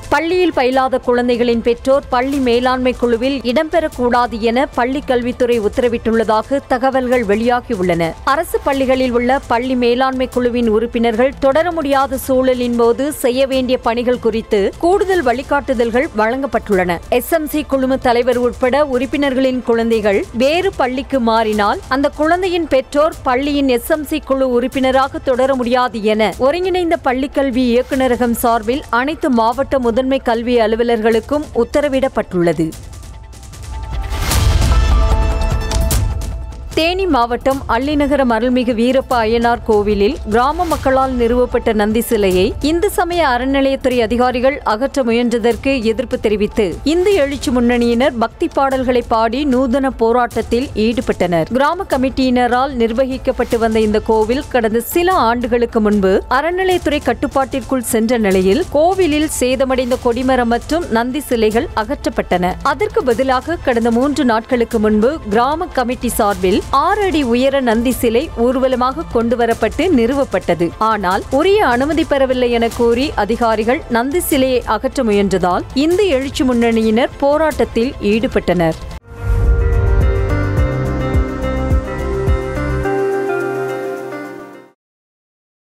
பள்ளியில் பயிலாத குழந்தைகளின் பெற்றோர் பள்ளி மேலாண்மை குழுவில் இடம்பெறக்கூடாது என பள்ளிக் கல்வித்துறை உத்தரவிட்டுள்ளதாக தகவல்கள் வெளியாகியுள்ளன அரசு பள்ளிகளில் உள்ள பள்ளி மேலாண்மை குழுவின் உறுப்பினர்கள் தொடர முடியாத சூழலின் போது செய்ய வேண்டிய பணிகள் குறித்து கூடுதல் வழிகாட்டுதல்கள் வழங்கப்பட்டுள்ளன எஸ்எம்சி குழும தலைவர் உட்பட உறுப்பினர்களின் குழந்தைகள் வேறு பள்ளிக்கு மாறினால் அந்த குழந்தையின் பெற்றோர் பள்ளியின் எஸ்எம்சி குழு உறுப்பினராக தொடர முடியாது என ஒருங்கிணைந்த பள்ளிக்கல்வி இயக்குநரகம் சார்பில் அனைத்து மாவட்ட முதன்மை கல்வி அலுவலர்களுக்கும் உத்தரவிடப்பட்டுள்ளது தேனி மாவட்டம் அள்ளிநகரம் அருள்மிகு வீரப்ப அய்யனார் கோவிலில் கிராம மக்களால் நிறுவப்பட்ட நந்தி சிலையை இந்து சமய அறநிலையத்துறை அதிகாரிகள் அகற்ற முயன்றதற்கு எதிர்ப்பு தெரிவித்து இந்து எழுச்சி முன்னணியினர் பக்தி பாடல்களை பாடி நூதன போராட்டத்தில் ஈடுபட்டனர் கிராம கமிட்டியினரால் நிர்வகிக்கப்பட்டு வந்த இந்த கோவில் கடந்த சில ஆண்டுகளுக்கு முன்பு அறநிலையத்துறை கட்டுப்பாட்டிற்குள் சென்ற நிலையில் கோவிலில் சேதமடைந்த கொடிமரம் மற்றும் நந்தி சிலைகள் அகற்றப்பட்டன அதற்கு பதிலாக கடந்த மூன்று நாட்களுக்கு முன்பு கிராம கமிட்டி சார்பில் ஆறு அடி உயர நந்தி சிலை ஊர்வலமாக கொண்டு வரப்பட்டு நிறுவப்பட்டது ஆனால் உரிய அனுமதி பெறவில்லை என கூறி அதிகாரிகள் நந்தி சிலையை அகற்ற முயன்றதால் இந்து எழுச்சி முன்னணியினர் போராட்டத்தில் ஈடுபட்டனர்